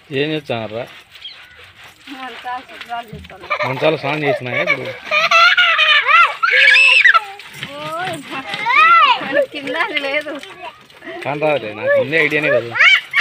ఏం చేస్తానరా మంచాలు శుభ్రాలు చేస్తాను మంచాలు స్నానం చేసినాయా ఇప్పుడు ఓయ్ కింద అది లేదు కానీ రాదులే నాకు ముందే ఐడియానే కదా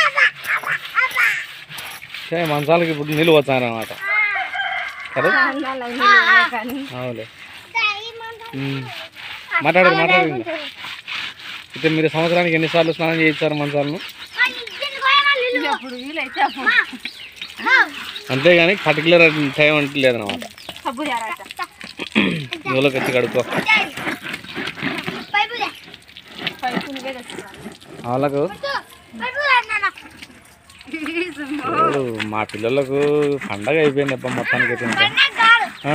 సరే మంచాలకి ఇప్పుడు నీళ్ళు పోతాను అనమాట కదా అందాలు అవి లేవే కానీ అవులే ఉమ్. మాట్లాడదు మాట్లాడదు ఇంకా. అయితే మీరు సంవత్సరానికి ఎన్నిసార్లు స్నానం చేయించారు మంచాలను ఎప్పుడు వీలైతే అప్పుడు అంతేగాని పర్టికులర్ టైం అంటే లేదనమాట సబ్బు చేరాట నువ్వులోకి వచ్చి కడుక్కో పైపు నువ్వే తెచ్చుకోవాలి వాళ్ళకు ఇప్పుడు మా పిల్లలకు పండగ అయిపోయింది అబ్బా మొత్తానికి అయితే ఇంకా. ఆ?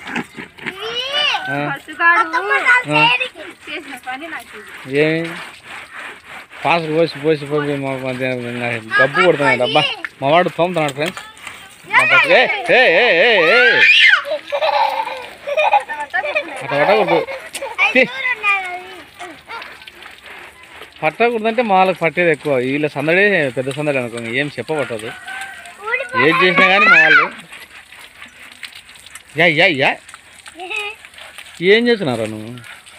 ఆ? పట్టుకాడు చేసిన పని నాకు ఇది. ఏమి పాస్ పోసి పోసి పోసి మా మధ్య ఇంకా డబ్బు కొడుతున్నాడు అబ్బా మా వాడు తోముతున్నాడు ఫ్రెండ్స్ ఏ ఏ ఏ ఏ ఏ. అట్లా పట్టకూడదు తీ. పట్టకూడదంటే మా వాళ్ళకి పట్టేది ఎక్కువ వీళ్ళ సందడి పెద్ద సందడి అనుకో ఏం చెప్పబట్టదు ఏం చేసినా కానీ మా వాళ్ళు యా యా యా ఏం చేస్తున్నారా నువ్వు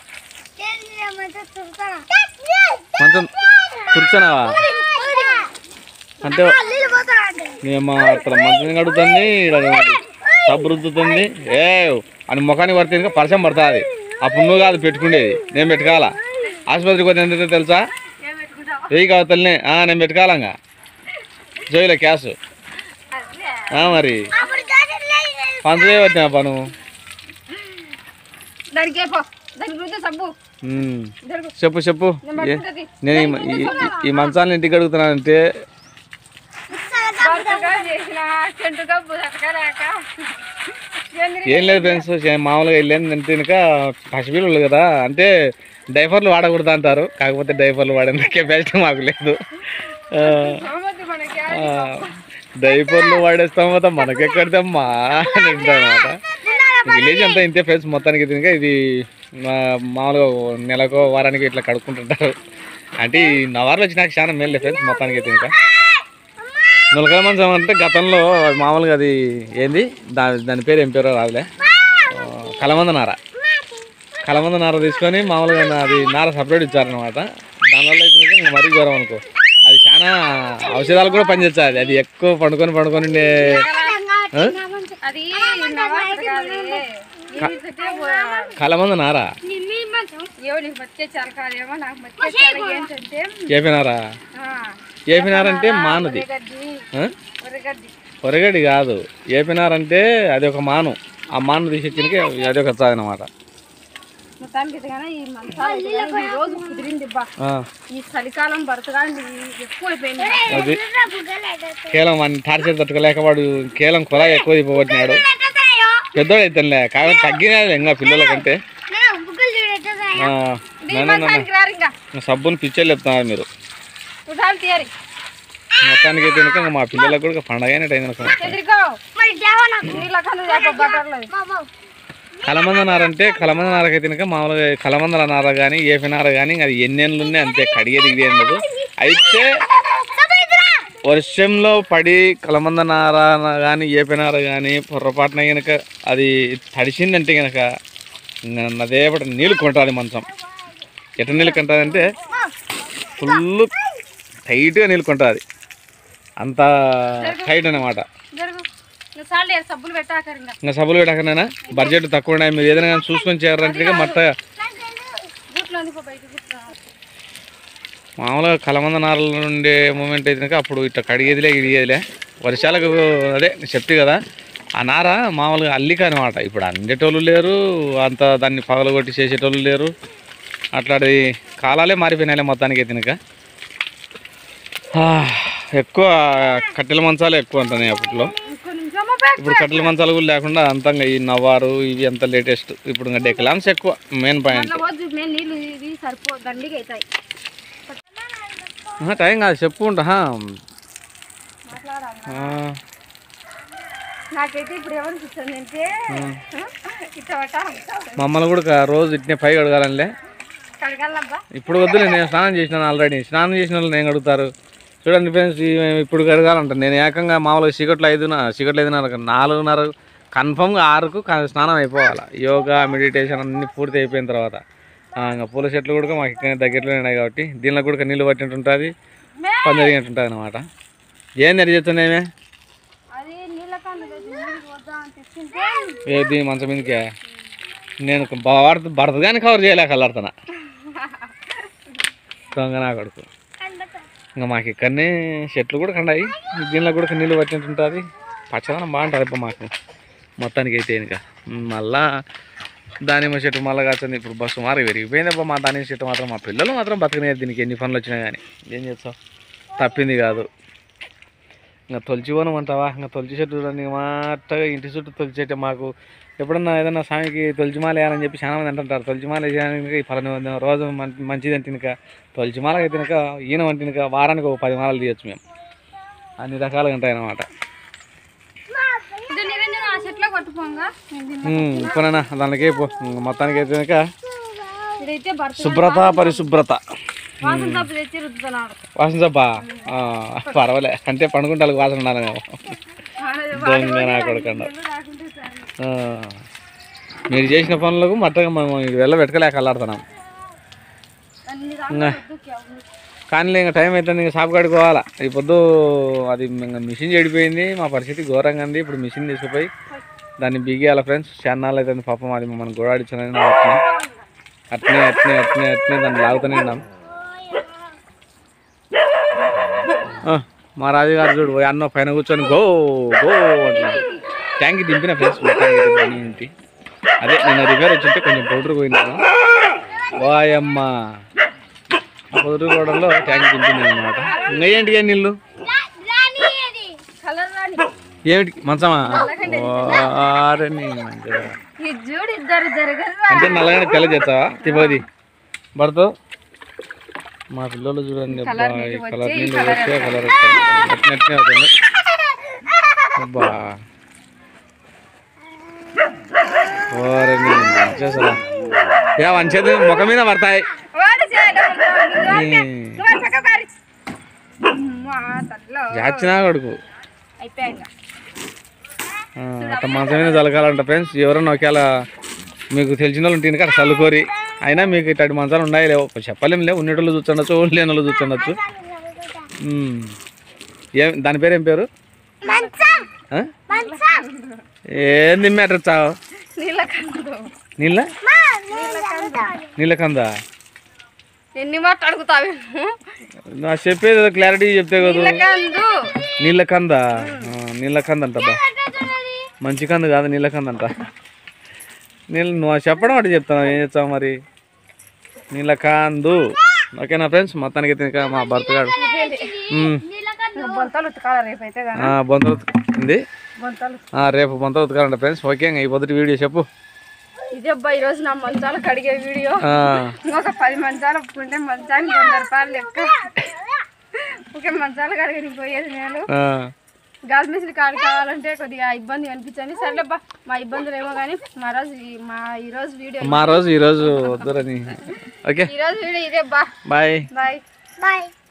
కొంచెం కూర్చున్నావా అంటే మేము అక్కడ మంచిగా కడుగుతుంది సబ్బు రుద్దుతుంది ఏ అని ముఖానికి పడితే ఇంకా పరిచయం పడుతుంది అప్పుడు నువ్వు కాదు పెట్టుకునేది నేను పెట్టుకోవాలా ఆసుపత్రికి పోతే ఎంత తెలుసా ఏం పెట్టుకుంటావు వెయ్యి కావతల్ని నేను పెట్టుకోవాలంగా జోయిలో క్యాష్ అదే ఆ, మరి పంచదే వచ్చినా పను దానికి ఏ పో దానికి రుద్దు సబ్బు ఉమ్. జరుగు చెప్పు చెప్పు నేను ఏ- పట్టుకుంటది నేను ఈ- ఈ- ఈ- ఈ మంచాలను ఇంటికి అడుగుతున్నానంటే భర్తగా చేసిన చెంటుగా బుదకరాక ఏం లేదు ఫ్రెండ్స్ మామూలుగా వెళ్ళాను అంటే కనుక పసిపిల్లలు కదా అంటే డైపర్లు వాడకూడదు అంటారు కాకపోతే డైపర్లు వాడే కెపాసిటీ మాకు లేదు ఆ, మనకి ఆ, డైపర్లు వాడేస్తాం కదా మనకెక్కడిదమ్మా అని అనమాట విలేజ్ అంతా ఇంతే ఫ్రెండ్స్ మొత్తానికి తినక ఇది మా- మామూలుగా ఓ నెలకో వారానికి ఇట్లా కడుక్కుంటుంటారు అంటే ఈ నవార్లు వచ్చినాక చాలా మేలు ఫ్రెండ్స్ మొత్తానికి తినక నులకాయ మంచం అంటే గతంలో మామూలుగా అది ఏంది దాని దాని పేరు ఏం పేరో రాదులే ఆ, కలమంద నార కలమంద నార తీసుకొని మామూలుగా నా- అది నార సపరేట్ ఇచ్చారనమాట దానివల్ల అయితే ఇంకా మరీ జ్వరం అనుకో అది చాలా ఔషధాలు కూడా పనిచేస్తుంది అది అది ఎక్కువ పండుకొని పండుకొని ఉండే ఆ? అది నవాజ్ కాదు ఈడితోటే పోయేవాడు. కలమంద నార ఏవో నీకు మచ్చే చరకాలేమో నాకు మచ్చే చర ఏంటంటే ఏపినారా ఆ, ఏపినారంటే మానుది ఉరగడ్డి ఆ? ఉరగడ్డి పొరగడి కాదు ఏపినారంటే అది ఒక మాను ఆ మాను తీసేచ్చినకి అది ఒక అనమాట మొత్తానికి ఇది కానీ ఈ మంచాలు ఇది కానీ ఈ రోజు కుదిరింది బా ఈ చలికాలం భర్తగాని ఎక్కువైపోయింది అది కేలం వాడిని టార్చర్ తట్టుకోలేక వాడు కేలం కొల ఎక్కువ అయిపోగొట్టినాడు పెద్దోడు అయితేలే కాబట్టి తగ్గినాడు ఇంకా పిల్లల కంటే ఆ, నాన్న, నాన్న, మంచానికి రారు ఇంకా సబ్బుని పిచ్చర్లు చెప్తున్నారు మీరు ఉదాహరణ తీయరి మొత్తానికి అయితే కనుక ఇంకా మా పిల్లలకు కూడా పండగ అయినట్టు అయింది అనుకో ఎదురుకో నీళ్ళ కన్నా చేప బట్టర్లు కలమంద నార అంటే కలమంద నారకైతే కనుక మామూలుగా కలమందల నార కానీ ఏపి నార కానీ అది ఎన్నేళ్ళు ఉన్నాయి అంతే కడిగే దిగే ఉండదు అయితే వర్షంలో పడి కలమంద నార కానీ ఏపి నార కానీ పొర్రపాటున కనుక అది తడిసిందంటే కనుక అదేపటి నీళ్ళు కొంటుంది మంచం ఎట నీళ్ళు కొంటుందంటే ఫుల్ టైట్గా నీళ్ళు కొంటుంది అంత టైట్ అన్నమాట జరుగు నువ్వు సార్లు సబ్బులు పెట్టాకరు ఇంకా ఇంకా సభలు పెట్టకనైనా బడ్జెట్ తక్కువ ఉన్నాయి మీరు ఏదైనా కానీ చూసుకొని చేయాలంటే మొత్తం గుట్లో అందిపో బయట గుట్లో మామూలుగా కలమంద నారల నుండే మూమెంట్ అయితే కనుక అప్పుడు ఇట్లా కడిగేదిలే ఇడిగేదిలే వర్షాలకు అదే చెప్తే కదా ఆ నార మామూలుగా అల్లిక అనమాట ఇప్పుడు అందేటోళ్ళు లేరు అంత దాన్ని పగలగొట్టి చేసేటోళ్ళు లేరు అట్లాంటి కాలాలే మారిపోయినాయిలే మొత్తానికి అయితే కనుక ఆ, ఎక్కువ కట్టెల మంచాలే ఎక్కువ ఉంటున్నాయి అప్పట్లో ఇంకో నిమిషమో బ్యాగ్ ఇప్పుడు కట్టెల మంచాలు కూడా లేకుండా అంతంగా ఈ నవ్వారు ఇవి అంత లేటెస్ట్ ఇప్పుడు ఇంకా డెక్లామ్స్ ఎక్కువ మెయిన్ పాయింట్ అట్లా పోదు మేము నీళ్ళు ఇది సరిపో దండిగా అవుతాయి ఆహా, టైం కాదు చెప్పు ఉంటా మాట్లాడాలి నాకైతే ఇప్పుడు ఏమనిపిస్తుంది అంటే ఇట్లా పట్ట మమ్మల్ని కూడా కా- రోజు ఇట్నే పై కడగాలంలే కడగలబ్బా ఇప్పుడు వద్దులే నేను స్నానం చేసినాను ఆల్రెడీ స్నానం చేసిన వాళ్ళు నేను కడుగుతారు చూడండి ఫ్రెండ్స్ ఇప్పుడు కడగాలంట నేను ఏకంగా మామూలుగా చీకట్లో ఐదున చీకట్లో ఐదున్నర నాలుగున్నర కన్ఫర్మ్గా ఆరుకు క- స్నానం అయిపోవాలి యోగా మెడిటేషన్ అన్నీ పూర్తి అయిపోయిన తర్వాత ఆ, ఇంకా పూల చెట్లు కూడా మాకు ఇక్కడ దగ్గరలో ఉన్నాయి కాబట్టి దీనిలో కూడా నీళ్ళు పట్టినట్టు ఉంటుంది పని జరిగినట్టు ఉంటుంది అనమాట ఏం జరిగిస్తున్నాయేమే అది నీళ్ళ కన్ను తెచ్చి నీళ్ళు వద్దా అని తెచ్చింటే ఏది మంచం మీదకే నేను భర్త భర్త కానీ కవర్ చేయలేక వెళ్ళాడుతున్నా దొంగ నా కొడుకు ఇంకా మాకు ఇక్కడనే చెట్లు కూడా కండాయి దీనిలో కూడా నీళ్ళు పట్టినట్టు ఉంటుంది పచ్చదనం బాగుంటుంది ఇప్పుడు మాకు మొత్తానికి అయితే ఇంకా మళ్ళా దానిమ్మ చెట్టు మళ్ళీ కాస్తుంది ఇప్పుడు బస్సు మారి పెరిగిపోయింది అబ్బా మా దానిమ్మ చెట్టు మాత్రం మా పిల్లలు మాత్రం బతకలేదు దీనికి ఎన్ని పనులు వచ్చినా కానీ ఏం చేస్తావు తప్పింది కాదు ఇంకా తొలిచి పోనం అంటావా ఇంకా తొలిచి చెట్టు చూడండి మాటగా ఇంటి చుట్టూ తొలిచి చెట్టు మాకు ఎప్పుడన్నా ఏదన్నా స్వామికి తొలిచిమాల వేయాలని చెప్పి చాలా మంది అంటుంటారు తొలిచిమాల వేయడానికి ఈ ఫలానా రోజు మం- మంచిది అంటినక తొలిచిమాల అయితేనక ఈయన వంటినక వారానికి ఒక పది మాలలు తీయచ్చు మేము అన్ని రకాలుగా ఉంటాయి అన్నమాట ఇది నిరంజన ఆ చెట్లో కొట్టుకోంగా నేను దీన్ని- ఉమ్, ఇప్పుడైనా దానికి పో ఇంక మొత్తానికి అయితేనక ఇదైతే భర్త శుభ్రత పరిశుభ్రత వాసన తప్పు తెచ్చి రుద్దుతున్నాడు వాసన సబ్బా పర్వాలే అంటే పండుకుంటాలకు వాసన ఉండాలి మేము దొంగ నా కొడుకండ రాకుంటే సరే ఆ, మీరు చేసిన పనులకు మట్టగా మేము ఇది వెళ్ళ పెట్టుకోలేక అల్లాడుతున్నాం అన్ని దాకా వద్దుకి అవును. కానీ ఇంకా టైం అవుతుంది ఇంకా షాప్ కాడికి పోవాలా ఈ పొద్దు అది ఇంకా మిషన్ చెడిపోయింది మా పరిస్థితి ఘోరంగా ఉంది ఇప్పుడు మిషన్ తీసుకుపోయి దాన్ని బిగియాల ఫ్రెండ్స్ చాన్నాళ్ళు అవుతుంది పాపం అది మనం గోడాడిచ్చానని అట్నే అట్నే అట్నే అట్నే దాన్ని లాగుతూనే ఉన్నాం ఆ, మా రాజుగారు చూడు పోయి అన్న పైన కూర్చొని గో గో అంటున్నాడు ట్యాంక్ దింపిన ఫ్రెండ్స్ ఏంటి అదే నేను రిపేర్ వచ్చింటే కొంచెం పౌడర్ పోయినాను వాయమ్మ పొదురుగూడలో ట్యాంక్ దింపింది అనమాట ఇంకా ఏంటి ఏ నీళ్ళు కలర్ రాని ఏమిటి మంచమా వారే నీ మంచిగా. ఈ చూడు ఇద్దరు జరగదు అంటే నల్లగానే తెల్ల చేస్తావా తిపోది భర్త మా పిల్లలు చూడండి అబ్బా ఈ కలర్ నీళ్ళు వచ్చే కలర్ నెట్నే అవుతుంది అబ్బా ఓరే నీ మంచిగా ఏ మంచిది ముఖం మీద పడతాయి వాడు చేయడం ఈ తల్లో జాచినా కొడుకు అయిపోయాక ఆ, అట్ట మంచం మీద చల్లకాలంట ఫ్రెండ్స్ ఎవరన్నా ఒకవేళ మీకు తెలిసిన వాళ్ళు ఉంటే అక్కడ చల్లుకోరి అయినా మీకు ఇట్లాంటి మంచాలు ఉన్నాయి లేవు చెప్పలేం లేవు ఉన్నోళ్ళు చూస్తుండొచ్చు ఊళ్ళు లేని వాళ్ళు చూస్తుండొచ్చు ఉమ్. ఏం దాని పేరు ఏం పేరు ఆ? ఏంది మ్యాటర్ చావు నీళ్ళ కందు నీళ్ళ నీళ్ళ కందా ఎన్ని మాట్లాడుకుతావు నా చెప్పేది ఏదో క్లారిటీ చెప్తే కదా నీళ్ళ కందు నీళ్ళ కంద నీళ్ళ కంద అంటబ్బా మంచి కంద కాదు నీళ్ళ కంద అంట నీళ్ళు నువ్వు చెప్పడం అంటే చెప్తాను ఏం చేస్తావు మరి నీళ్ళ కందు ఓకేనా ఫ్రెండ్స్ మొత్తానికి అయితే ఇంకా మా భర్త గారు ఉమ్. బొంతలు ఉతకాల రేపు అయితే కానీ ఆ, బొంతలు ఉతికింది బొంతలు ఆ, రేపు బొంతలు ఉతకాలంట ఫ్రెండ్స్ ఓకే ఇంకా ఈ పొద్దుటి వీడియో చెప్పు ఇదే అబ్బా ఈరోజు నా మంచాలు కడిగే వీడియో ఆ, ఇంకొక పది మంచాలు ఒప్పుకుంటే మంచానికి వంద రూపాయలు లెక్క ఓకే మంచాలు కడిగి పోయేది నేను ఆ, గాజు మిషన్ కాడి కావాలంటే కొద్దిగా ఇబ్బంది అనిపించండి సర్లేబ్బా మా ఇబ్బందులు ఏమో కానీ మా రోజు ఈ- మా ఈరోజు వీడియో మా రోజు ఈరోజు వద్దురని ఓకే ఈరోజు వీడియో ఇదే బా బాయ్ బాయ్ Bye.